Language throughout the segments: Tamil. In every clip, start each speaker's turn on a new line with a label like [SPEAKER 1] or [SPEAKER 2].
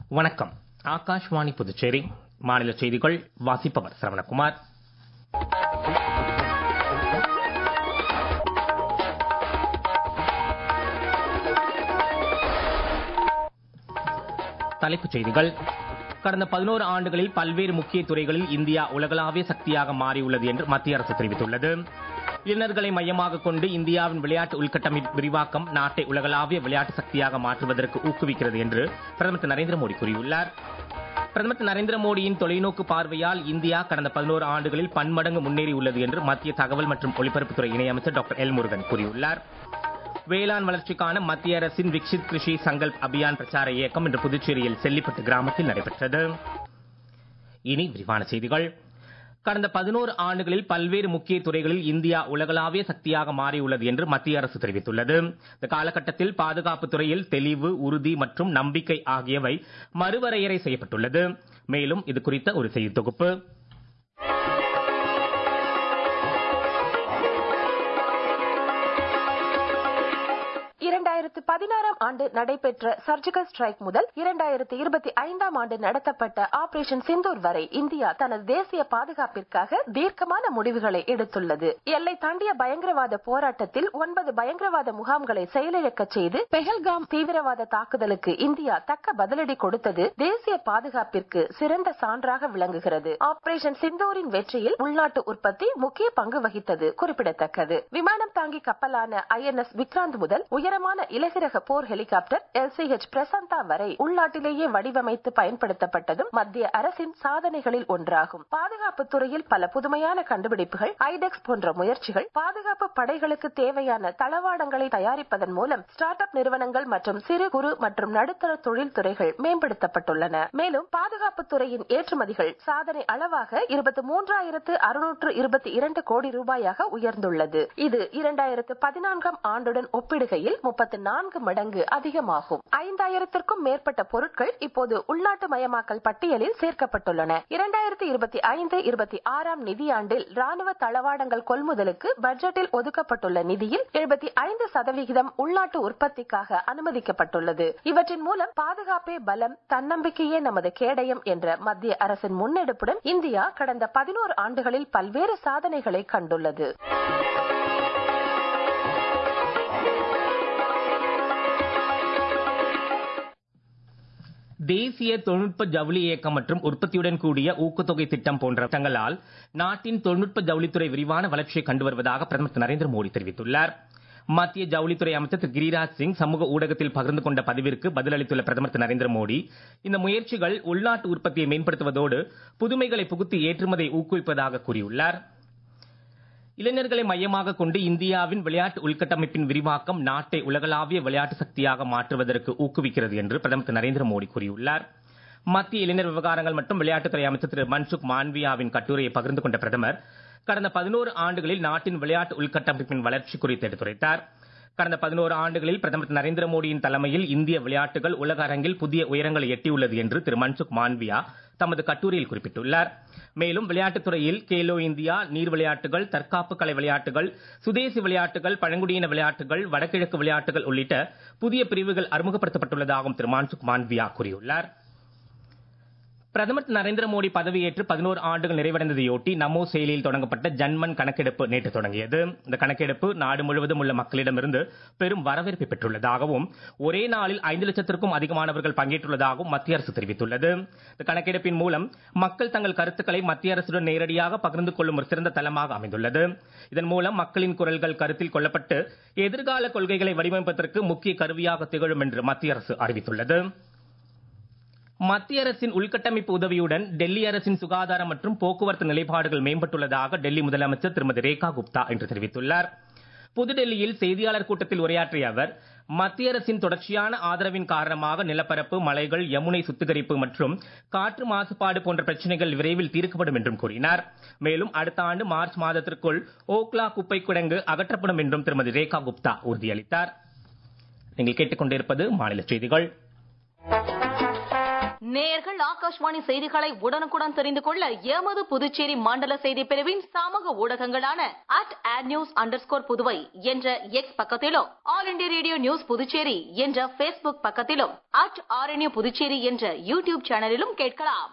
[SPEAKER 1] வணக்கம் ஆகாஷ்வாணி புதுச்சேரி மாநில செய்திகள் வாசிப்பவர் சரவணகுமார் தலைப்புச் செய்திகள் கடந்த பதினோரு ஆண்டுகளில் பல்வேறு முக்கிய துறைகளில் இந்தியா உலகளாவிய சக்தியாக மாறியுள்ளது என்று மத்திய அரசு தெரிவித்துள்ளது இளைஞர்களை மையமாக கொண்டு இந்தியாவின் விளையாட்டு உள்கட்டமைப்பு விரிவாக்கம் நாட்டை உலகளாவிய விளையாட்டு சக்தியாக மாற்றுவதற்கு ஊக்குவிக்கிறது என்று பிரதமர் திரு நரேந்திர மோடி கூறியுள்ளார் பிரதமர் திரு நரேந்திர மோடியின் தொலைநோக்கு பார்வையால் இந்தியா கடந்த பதினோரு ஆண்டுகளில் பன்மடங்கு முன்னேறியுள்ளது என்று மத்திய தகவல் மற்றும் ஒலிபரப்புத்துறை இணையமைச்சர் டாக்டர் எல் முருகன் கூறியுள்ளார் வேளாண் வளர்ச்சிக்கான மத்திய அரசின் விக்ஷித் கிருஷி சங்கல்ப் அபியான் பிரச்சார இயக்கம் இன்று புதுச்சேரியில் செல்லிப்பட்டு கிராமத்தில் நடைபெற்றது இனி விரிவான செய்திகள் கடந்த பதினோரு ஆண்டுகளில் பல்வேறு முக்கிய துறைகளில் இந்தியா உலகளாவிய சக்தியாக மாறியுள்ளது என்று மத்திய அரசு தெரிவித்துள்ளது இந்த காலகட்டத்தில் பாதுகாப்பு துறையில் தெளிவு உறுதி மற்றும் நம்பிக்கை ஆகியவை மறுவரையறை செய்யப்பட்டுள்ளது மேலும் இது குறித்த ஒரு செய்தி தொகுப்பு
[SPEAKER 2] இரண்டாயிரத்து பதினாறாம் ஆண்டு நடைபெற்ற சர்ஜிக்கல் ஸ்ட்ரைக் முதல் இரண்டாயிரத்து இருபத்தி ஐந்தாம் ஆண்டு நடத்தப்பட்ட ஆபரேஷன் சிந்தூர் வரை இந்தியா தனது தேசிய பாதுகாப்பிற்காக தீர்க்கமான முடிவுகளை எடுத்துள்ளது எல்லை தாண்டிய பயங்கரவாத போராட்டத்தில் ஒன்பது பயங்கரவாத முகாம்களை செயலிழக்க செய்து பெஹல்காம் தீவிரவாத தாக்குதலுக்கு இந்தியா தக்க பதிலடி கொடுத்தது தேசிய பாதுகாப்பிற்கு சிறந்த சான்றாக விளங்குகிறது ஆபரேஷன் சிந்தூரின் வெற்றியில் உள்நாட்டு உற்பத்தி முக்கிய பங்கு வகித்தது குறிப்பிடத்தக்கது விமானம் தாங்கி கப்பலான ஐஎன்எஸ் விக்ராந்த் முதல் உயரமான இலகுரக போர் ஹெலிகாப்டர் எல்சிஹெச் பிரசந்தா வரை உள்நாட்டிலேயே வடிவமைத்து பயன்படுத்தப்பட்டதும் மத்திய அரசின் சாதனைகளில் ஒன்றாகும் பாதுகாப்பு துறையில் பல புதுமையான கண்டுபிடிப்புகள் ஐடெக்ஸ் போன்ற முயற்சிகள் பாதுகாப்பு படைகளுக்கு தேவையான தளவாடங்களை தயாரிப்பதன் மூலம் ஸ்டார்ட் அப் நிறுவனங்கள் மற்றும் சிறு குறு மற்றும் நடுத்தர தொழில்துறைகள் மேம்படுத்தப்பட்டுள்ளன மேலும் பாதுகாப்பு துறையின் ஏற்றுமதிகள் சாதனை அளவாக இருபத்தி மூன்றாயிரத்து அறுநூற்று இருபத்தி இரண்டு கோடி ரூபாயாக உயர்ந்துள்ளது இது இரண்டாயிரத்து பதினான்காம் ஆண்டுடன் ஒப்பிடுகையில் முப்பத்தி நான்கு மடங்கு அதிகமாகும் ஐந்தாயிரத்திற்கும் மேற்பட்ட பொருட்கள் இப்போது உள்நாட்டு மயமாக்கல் பட்டியலில் சேர்க்கப்பட்டுள்ளன இரண்டாயிரத்தி இருபத்தி ஐந்து இருபத்தி ஆறாம் நிதியாண்டில் ராணுவ தளவாடங்கள் கொள்முதலுக்கு பட்ஜெட்டில் ஒதுக்கப்பட்டுள்ள நிதியில் எழுபத்தி ஐந்து சதவிகிதம் உள்நாட்டு உற்பத்திக்காக அனுமதிக்கப்பட்டுள்ளது இவற்றின் மூலம் பாதுகாப்பே பலம் தன்னம்பிக்கையே நமது கேடயம் என்ற மத்திய அரசின் முன்னெடுப்புடன் இந்தியா கடந்த பதினோரு ஆண்டுகளில் பல்வேறு சாதனைகளை கண்டுள்ளது
[SPEAKER 1] தேசிய தொழில்நுட்ப ஜவுளி இயக்கம் மற்றும் உற்பத்தியுடன் கூடிய ஊக்கத்தொகை திட்டம் போன்ற திட்டங்களால் நாட்டின் தொழில்நுட்ப ஜவுளித்துறை விரிவான வளர்ச்சியை கண்டு வருவதாக பிரதமர் திரு நரேந்திர மோடி தெரிவித்துள்ளார் மத்திய ஜவுளித்துறை அமைச்சர் திரு கிரிராஜ் சிங் சமூக ஊடகத்தில் பகிர்ந்து கொண்ட பதிவிற்கு பதிலளித்துள்ள பிரதமர் திரு நரேந்திர மோடி இந்த முயற்சிகள் உள்நாட்டு உற்பத்தியை மேம்படுத்துவதோடு புதுமைகளை புகுத்தி ஏற்றுமதியை ஊக்குவிப்பதாக கூறியுள்ளார் இளைஞர்களை மையமாக கொண்டு இந்தியாவின் விளையாட்டு உள்கட்டமைப்பின் விரிவாக்கம் நாட்டை உலகளாவிய விளையாட்டு சக்தியாக மாற்றுவதற்கு ஊக்குவிக்கிறது என்று பிரதமர் திரு நரேந்திர மோடி கூறியுள்ளார் மத்திய இளைஞர் விவகாரங்கள் மற்றும் விளையாட்டுத்துறை அமைச்சர் திரு மன்சுக் மாண்வியாவின் கட்டுரையை பகிர்ந்து கொண்ட பிரதமர் கடந்த பதினோரு ஆண்டுகளில் நாட்டின் விளையாட்டு உள்கட்டமைப்பின் வளர்ச்சி குறித்து எடுத்துரைத்தார் கடந்த பதினோரு ஆண்டுகளில் பிரதமர் நரேந்திர மோடியின் தலைமையில் இந்திய விளையாட்டுகள் உலக அரங்கில் புதிய உயரங்களை எட்டியுள்ளது என்று திரு மன்சுக் மாண்வியா தமது கட்டுரையில் குறிப்பிட்டுள்ளார் மேலும் விளையாட்டுத் துறையில் கேலோ இந்தியா நீர் விளையாட்டுகள் தற்காப்பு கலை விளையாட்டுகள் சுதேசி விளையாட்டுகள் பழங்குடியின விளையாட்டுகள் வடகிழக்கு விளையாட்டுகள் உள்ளிட்ட புதிய பிரிவுகள் அறிமுகப்படுத்தப்பட்டுள்ளதாகவும் திரு மான்சுக் மாண்வியா கூறியுள்ளார் பிரதமர் நரேந்திர மோடி பதவியேற்று பதினோரு ஆண்டுகள் நிறைவடைந்ததையொட்டி நமோ செயலியில் தொடங்கப்பட்ட ஜன்மன் கணக்கெடுப்பு நேற்று தொடங்கியது இந்த கணக்கெடுப்பு நாடு முழுவதும் உள்ள மக்களிடமிருந்து பெரும் வரவேற்பை பெற்றுள்ளதாகவும் ஒரே நாளில் ஐந்து லட்சத்திற்கும் அதிகமானவர்கள் பங்கேற்றுள்ளதாகவும் மத்திய அரசு தெரிவித்துள்ளது இந்த கணக்கெடுப்பின் மூலம் மக்கள் தங்கள் கருத்துக்களை மத்திய அரசுடன் நேரடியாக பகிர்ந்து கொள்ளும் ஒரு சிறந்த தளமாக அமைந்துள்ளது இதன் மூலம் மக்களின் குரல்கள் கருத்தில் கொள்ளப்பட்டு எதிர்கால கொள்கைகளை வடிவமைப்பதற்கு முக்கிய கருவியாக திகழும் என்று மத்திய அரசு அறிவித்துள்ளது மத்திய அரசின் உள்கட்டமைப்பு உதவியுடன் டெல்லி அரசின் சுகாதார மற்றும் போக்குவரத்து நிலைப்பாடுகள் மேம்பட்டுள்ளதாக டெல்லி முதலமைச்சர் திருமதி ரேகா குப்தா என்று தெரிவித்துள்ளார் புதுடெல்லியில் செய்தியாளர் கூட்டத்தில் உரையாற்றிய அவர் மத்திய அரசின் தொடர்ச்சியான ஆதரவின் காரணமாக நிலப்பரப்பு மலைகள் யமுனை சுத்திகரிப்பு மற்றும் காற்று மாசுபாடு போன்ற பிரச்சனைகள் விரைவில் தீர்க்கப்படும் என்றும் கூறினார் மேலும் அடுத்த ஆண்டு மார்ச் மாதத்திற்குள் ஓக்லா குப்பை கிடங்கு அகற்றப்படும் என்றும் திருமதி ரேகா குப்தா உறுதியளித்தார் நீங்கள் கேட்டுக்கொண்டிருப்பது மாநில செய்திகள்
[SPEAKER 3] நேயர்கள் ஆகாஷ்வாணி செய்திகளை உடனுக்குடன் தெரிந்து கொள்ள எமது புதுச்சேரி மண்டல செய்தி பிரிவின் சமூக ஊடகங்களான at AIR news under Puduvai என்ற எக்ஸ் பக்கத்திலும் All India Radio news Puducherry என்ற பேஸ்புக் பக்கத்திலும் அட் ஆர்என்யூ புதுச்சேரி என்ற யூடியூப் சேனலிலும் கேட்கலாம்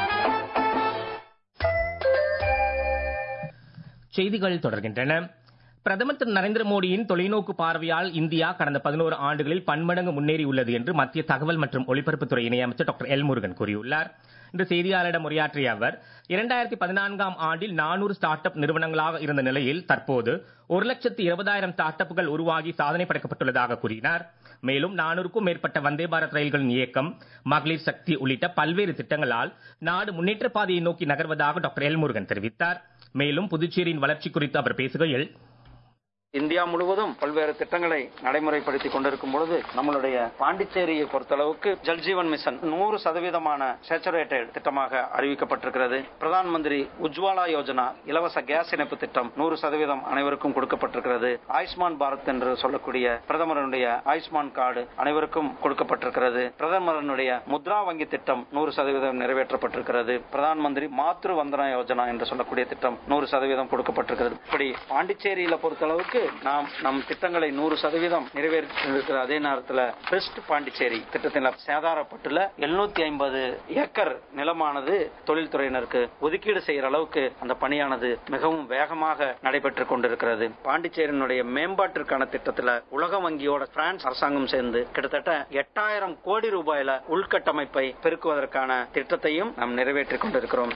[SPEAKER 1] செய்திகள் தொடர்கின்றன பிரதமர் திரு நரேந்திர மோடியின் தொலைநோக்கு பார்வையால் இந்தியா கடந்த பதினோரு ஆண்டுகளில் பன்மடங்கு முன்னேறியுள்ளது என்று மத்திய தகவல் மற்றும் ஒலிபரப்புத்துறை இணையமைச்சர் டாக்டர் எல் முருகன் கூறியுள்ளார் இன்று செய்தியாளரிடம் உரையாற்றிய அவர் இரண்டாயிரத்தி பதினான்காம் ஆண்டில் நானூறு ஸ்டார்ட் அப் நிறுவனங்களாக இருந்த நிலையில் தற்போது ஒரு லட்சத்து இருபதாயிரம் ஸ்டார்ட் அப்புகள் உருவாகி சாதனை படைக்கப்பட்டுள்ளதாக கூறினார் மேலும் நானூறுக்கும் மேற்பட்ட வந்தே பாரத் ரயில்களின் இயக்கம் மகளிர் சக்தி உள்ளிட்ட பல்வேறு திட்டங்களால் நாடு முன்னேற்ற பாதையை நோக்கி நகர்வதாக டாக்டர் எல் முருகன் தெரிவித்தார் மேலும் புதுச்சேரியின் வளர்ச்சி குறித்து அவர் பேசுகையில்
[SPEAKER 4] இந்தியா முழுவதும் பல்வேறு திட்டங்களை நடைமுறைப்படுத்தி கொண்டிருக்கும் பொழுது நம்மளுடைய பாண்டிச்சேரியை பொறுத்தளவுக்கு ஜல்ஜீவன் மிஷன் நூறு சதவீதமான சேச்சுரேட்டட் திட்டமாக அறிவிக்கப்பட்டிருக்கிறது பிரதான் மந்திரி உஜ்வாலா யோஜனா இலவச கேஸ் இணைப்பு திட்டம் நூறு சதவீதம் அனைவருக்கும் கொடுக்கப்பட்டிருக்கிறது ஆயுஷ்மான் பாரத் என்று சொல்லக்கூடிய பிரதமருடைய ஆயுஷ்மான் கார்டு அனைவருக்கும் கொடுக்கப்பட்டிருக்கிறது பிரதமரனுடைய முத்ரா வங்கி திட்டம் நூறு சதவீதம் நிறைவேற்றப்பட்டிருக்கிறது பிரதான் மந்திரி மாத்ரு வந்தனா யோஜனா என்று சொல்லக்கூடிய திட்டம் நூறு சதவீதம் கொடுக்கப்பட்டிருக்கிறது இப்படி பாண்டிச்சேரியில பொறுத்தளவுக்கு நாம் நம் திட்டங்களை நூறு சதவீதம் நிறைவேற்றிருக்கிற அதே நேரத்தில் பெஸ்ட் பாண்டிச்சேரி திட்டத்தில் சேதாரப்பட்டுள்ள எழுநூத்தி ஐம்பது ஏக்கர் நிலமானது தொழில்துறையினருக்கு ஒதுக்கீடு செய்யற அளவுக்கு அந்த பணியானது மிகவும் வேகமாக நடைபெற்றுக் கொண்டிருக்கிறது பாண்டிச்சேரியினுடைய மேம்பாட்டிற்கான திட்டத்தில் உலக வங்கியோட பிரான்ஸ் அரசாங்கம் சேர்ந்து கிட்டத்தட்ட எட்டாயிரம் கோடி ரூபாயில உள்கட்டமைப்பை பெருக்குவதற்கான திட்டத்தையும் நாம் நிறைவேற்றிக் கொண்டிருக்கிறோம்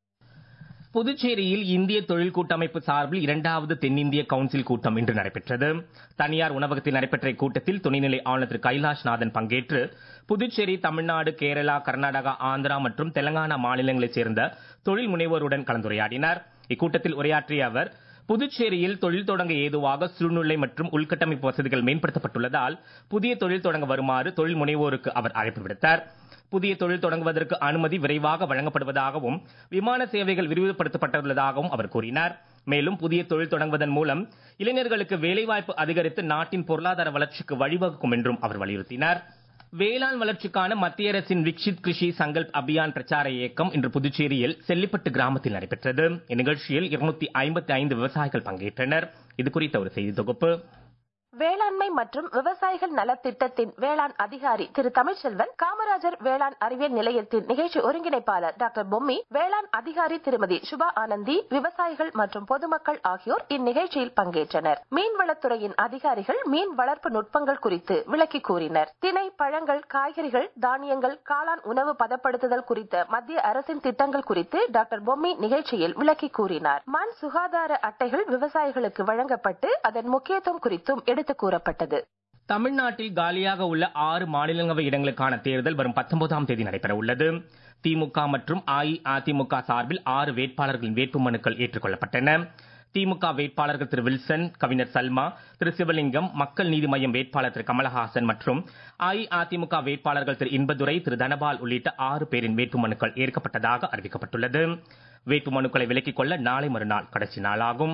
[SPEAKER 1] புதுச்சேரியில் இந்திய தொழில் கூட்டமைப்பு சார்பில் இரண்டாவது தென்னிந்திய கவுன்சில் கூட்டம் இன்று நடைபெற்றது தனியார் உணவகத்தில் நடைபெற்ற இக்கூட்டத்தில் துணைநிலை ஆளுநர் திரு கைலாஷ்நாதன் பங்கேற்று புதுச்சேரி தமிழ்நாடு கேரளா கர்நாடகா ஆந்திரா மற்றும் தெலங்கானா மாநிலங்களைச் சேர்ந்த தொழில் முனைவோருடன் கலந்துரையாடினார் இக்கூட்டத்தில் உரையாற்றிய அவர் புதுச்சேரியில் தொழில் தொடங்க ஏதுவாக சூழ்நிலை மற்றும் உள்கட்டமைப்பு வசதிகள் மேம்படுத்தப்பட்டுள்ளதால் புதிய தொழில் தொடங்க வருமாறு தொழில் முனைவோருக்கு அவர் அழைப்பு விடுத்தார் புதிய தொழில் தொடங்குவதற்கு அனுமதி விரைவாக வழங்கப்படுவதாகவும் விமான சேவைகள் விரிவுபடுத்தப்பட்டுள்ளதாகவும் அவர் கூறினார் மேலும் புதிய தொழில் தொடங்குவதன் மூலம் இளைஞர்களுக்கு வேலைவாய்ப்பு அதிகரித்து நாட்டின் பொருளாதார வளர்ச்சிக்கு வழிவகுக்கும் என்றும் அவர் வலியுறுத்தினார் வேளாண் வளர்ச்சிக்கான மத்திய அரசின் விக்ஷித் கிருஷி சங்கல்ப் அபியான் பிரச்சார இயக்கம் இன்று புதுச்சேரியில் செல்லிப்பட்டு கிராமத்தில் நடைபெற்றது இந்நிகழ்ச்சியில் இருநூத்தி ஐம்பத்தி ஐந்து விவசாயிகள் பங்கேற்றனர் இது குறித்த ஒரு செய்தி தொகுப்பு
[SPEAKER 2] வேளாண்மை மற்றும் விவசாயிகள் நலத்திட்டத்தின் வேளாண் அதிகாரி திரு தமிழ்ச்செல்வன் காமராஜர் வேளாண் அறிவியல் நிலையத்தின் நிகழ்ச்சி ஒருங்கிணைப்பாளர் டாக்டர் பொம்மி வேளாண் அதிகாரி திருமதி சுபா ஆனந்தி விவசாயிகள் மற்றும் பொதுமக்கள் ஆகியோர் இந்நிகழ்ச்சியில் பங்கேற்றனர் மீன்வளத்துறையின் அதிகாரிகள் மீன் வளர்ப்பு நுட்பங்கள் குறித்து விளக்கி கூறினர் திணை பழங்கள் காய்கறிகள் தானியங்கள் காளான் உணவு பதப்படுத்துதல் குறித்த மத்திய அரசின் திட்டங்கள் குறித்து டாக்டர் பொம்மி நிகழ்ச்சியில் விளக்கி கூறினார் மண் சுகாதார அட்டைகள் விவசாயிகளுக்கு வழங்கப்பட்டு அதன் முக்கியத்துவம் குறித்தும் எடுத்து கூறப்பட்டது
[SPEAKER 1] தமிழ்நாட்டில் காலியாக உள்ள ஆறு மாநிலங்களவை இடங்களுக்கான தேர்தல் வரும் பத்தொன்பதாம் தேதி நடைபெற உள்ளது திமுக மற்றும் அஇஅதிமுக சார்பில் ஆறு வேட்பாளர்களின் வேட்புமனுக்கள் ஏற்றுக்கொள்ளப்பட்டன திமுக வேட்பாளர்கள் திரு வில்சன் கவிஞர் சல்மா திரு சிவலிங்கம் மக்கள் நீதி மய்யம் வேட்பாளர் திரு கமலஹாசன் மற்றும் அஇஅதிமுக வேட்பாளர்கள் திரு இன்பதுரை திரு தனபால் உள்ளிட்ட ஆறு பேரின் வேட்புமனுக்கள் ஏற்கப்பட்டதாக அறிவிக்கப்பட்டுள்ளது வேட்புமனுக்களை விலக்கிக் கொள்ள நாளை மறுநாள் கடைசி நாளாகும்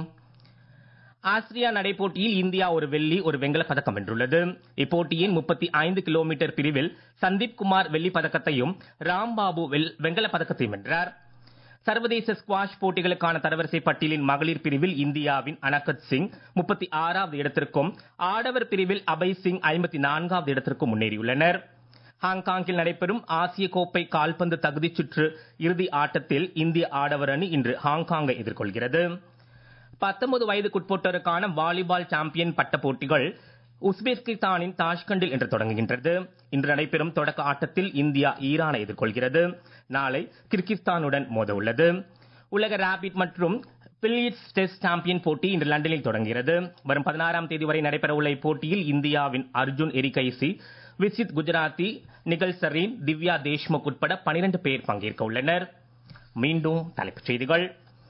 [SPEAKER 1] ஆஸ்திரியா நடைப்போட்டியில் இந்தியா ஒரு வெள்ளி ஒரு வெங்கலப் பதக்கம் வென்றுள்ளது இப்போட்டியின் முப்பத்தி ஐந்து கிலோமீட்டர் பிரிவில் சந்தீப் குமார் வெள்ளிப் பதக்கத்தையும் ராம்பாபு வெங்கலப் பதக்கத்தையும் வென்றார் சர்வதேச ஸ்குவாஷ் போட்டிகளுக்கான தரவரிசை பட்டியலின் மகளிர் பிரிவில் இந்தியாவின் அனகத் சிங் முப்பத்தி ஆறாவது இடத்திற்கும் ஆடவர் பிரிவில் அபய் சிங் ஐம்பத்தி நான்காவது இடத்திற்கும் முன்னேறியுள்ளனர் ஹாங்காங்கில் நடைபெறும் ஆசிய கோப்பை கால்பந்து தகுதிச் சுற்று இறுதி ஆட்டத்தில் இந்திய ஆடவர் அணி இன்று ஹாங்காங்கை எதிர்கொள்கிறது பத்தொன்பது வயதுக்குட்பட்டோருக்கான வாலிபால் சாம்பியன் பட்ட போட்டிகள் உஸ்பெகிஸ்தானின் தாஷ்கண்டில் இன்று தொடங்குகின்றது இன்று நடைபெறும் தொடக்க ஆட்டத்தில் இந்தியா ஈரானை எதிர்கொள்கிறது நாளை கிர்கிஸ்தானுடன் மோத உள்ளது உலக ரேபிட் மற்றும் பில்லியட்ஸ் டெஸ்ட் சாம்பியன் போட்டி இன்று லண்டனில் தொடங்குகிறது வரும் பதினாறாம் தேதி வரை நடைபெறவுள்ள இப்போட்டியில் இந்தியாவின் அர்ஜுன் எரிகைசி விசித் குஜராத்தி நிகல் சரீன் திவ்யா தேஷ்முக் உட்பட பனிரெண்டு பேர் பங்கேற்க உள்ளனர் மீண்டும் தலைப்புச் செய்திகள்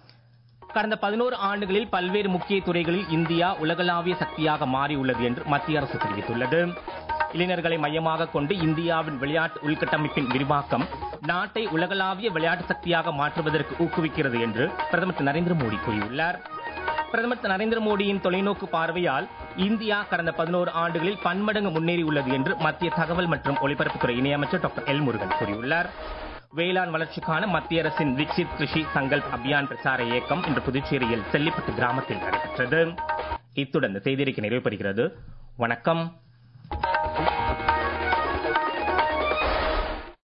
[SPEAKER 1] கடந்த பதினோரு ஆண்டுகளில் பல்வேறு முக்கிய துறைகளில் இந்தியா உலகளாவிய சக்தியாக மாறியுள்ளது என்று மத்திய அரசு தெரிவித்துள்ளது இளைஞர்களை மையமாக கொண்டு இந்தியாவின் விளையாட்டு உள்கட்டமைப்பின் விரிவாக்கம் நாட்டை உலகளாவிய விளையாட்டு சக்தியாக மாற்றுவதற்கு ஊக்குவிக்கிறது என்று பிரதமர் திரு நரேந்திர மோடி கூறியுள்ளார் பிரதமர் திரு நரேந்திர மோடியின் தொலைநோக்கு பார்வையால் இந்தியா கடந்த பதினோரு ஆண்டுகளில் பன்மடங்கு முன்னேறியுள்ளது என்று மத்திய தகவல் மற்றும் ஒலிபரப்புத்துறை இணையமைச்சர் டாக்டர் எல் முருகன் கூறியுள்ளார் வேளாண் வளர்ச்சிக்கான மத்திய அரசின் விக்சித் கிருஷி சங்கல்ப் அபியான் பிரச்சார இயக்கம் இன்று புதுச்சேரியில் செல்லிப்பட்டு கிராமத்தில் நடைபெற்றது இத்துடன் இந்த செய்தியறிக்கை நிறைவு பெறுகிறது வணக்கம்